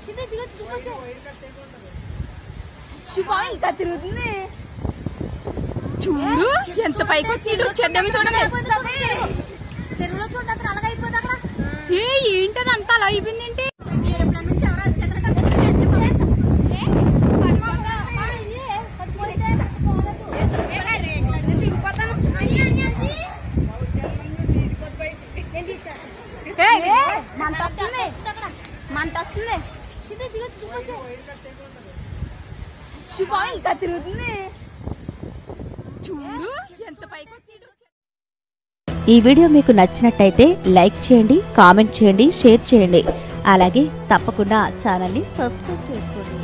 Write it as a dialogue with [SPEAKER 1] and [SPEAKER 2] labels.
[SPEAKER 1] ఇంకా తిరుగుతుంది చూడు ఎంత పైకి వచ్చి చెడ్డమి చూడమే
[SPEAKER 2] చెరువులో చూడండి అతను అలాగ అయిపోయింది అక్కడ
[SPEAKER 1] ఏ ఏంటది అంత అలా అయిపోయింది ఏంటి
[SPEAKER 2] ఏరోప్లేన్ నుంచి ఎవరో అధికారులు కట్టేసి ఏ? పట్టుకోగా, అమ్మా, ఇది పట్టుకోయితే దిగిపోతాను. అని, అని, అని. నేను తీసుకెళ్తాను.
[SPEAKER 1] మంట వస్తుంది
[SPEAKER 2] అక్కడ.
[SPEAKER 1] మంట వస్తుంది
[SPEAKER 2] చిన్న దిగు, దిగిపోతే.
[SPEAKER 1] శుభా ఇంకా తిరుగుతుంది చూడు ఎంత పైకి వచ్చి
[SPEAKER 3] ఈ వీడియో మీకు నచ్చినట్టయితే లైక్ చేయండి కామెంట్ చేయండి షేర్ చేయండి అలాగే తప్పకుండా ఛానల్ని సబ్స్క్రైబ్ చేసుకోండి